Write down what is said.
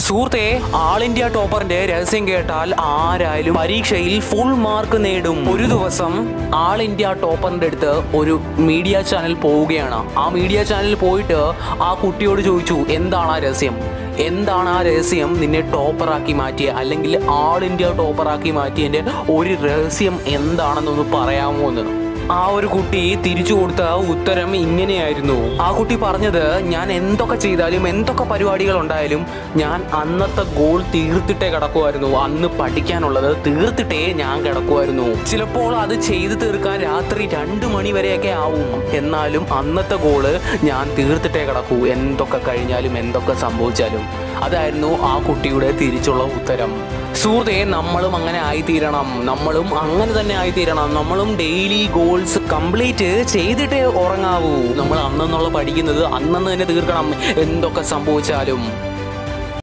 സുഹൃത്തെ ആൾ ഇന്ത്യ ടോപ്പറിന്റെ രഹസ്യം കേട്ടാൽ ആരായാലും പരീക്ഷയിൽ ഫുൾ മാർക്ക് നേടും ഒരു ദിവസം ആൾ ഇന്ത്യ ടോപ്പറിന്റെ അടുത്ത് ഒരു മീഡിയ ചാനൽ പോവുകയാണ് ആ മീഡിയ ചാനലിൽ പോയിട്ട് ആ കുട്ടിയോട് ചോദിച്ചു എന്താണ് ആ രഹസ്യം എന്താണ് ആ രഹസ്യം നിന്നെ ടോപ്പറാക്കി മാറ്റിയ അല്ലെങ്കിൽ ആൾ ഇന്ത്യ ടോപ്പറാക്കി മാറ്റിയതിന്റെ ഒരു രഹസ്യം എന്താണെന്നൊന്ന് പറയാമോ എന്ന് ആ ഒരു കുട്ടി തിരിച്ചു കൊടുത്ത ഉത്തരം ഇങ്ങനെയായിരുന്നു ആ കുട്ടി പറഞ്ഞത് ഞാൻ എന്തൊക്കെ ചെയ്താലും എന്തൊക്കെ പരിപാടികൾ ഉണ്ടായാലും ഞാൻ അന്നത്തെ ഗോൾ തീർത്തിട്ടേ കിടക്കുമായിരുന്നു അന്ന് പഠിക്കാനുള്ളത് തീർത്തിട്ടേ ഞാൻ കിടക്കുമായിരുന്നു ചിലപ്പോൾ അത് ചെയ്തു തീർക്കാൻ രാത്രി രണ്ട് മണി വരെയൊക്കെ ആവും എന്നാലും അന്നത്തെ ഗോള് ഞാൻ തീർത്തിട്ടേ കിടക്കൂ എന്തൊക്കെ കഴിഞ്ഞാലും എന്തൊക്കെ സംഭവിച്ചാലും അതായിരുന്നു ആ കുട്ടിയുടെ തിരിച്ചുള്ള ഉത്തരം സുഹൃത്തെ നമ്മളും അങ്ങനെ ആയിത്തീരണം നമ്മളും അങ്ങനെ തന്നെ ആയിത്തീരണം നമ്മളും ഡെയിലി ഗോൾസ് കംപ്ലീറ്റ് ചെയ്തിട്ടേ ഉറങ്ങാവൂ നമ്മൾ അന്നെന്നുള്ള പഠിക്കുന്നത് അന്നന്ന് തന്നെ തീർക്കണം എന്തൊക്കെ സംഭവിച്ചാലും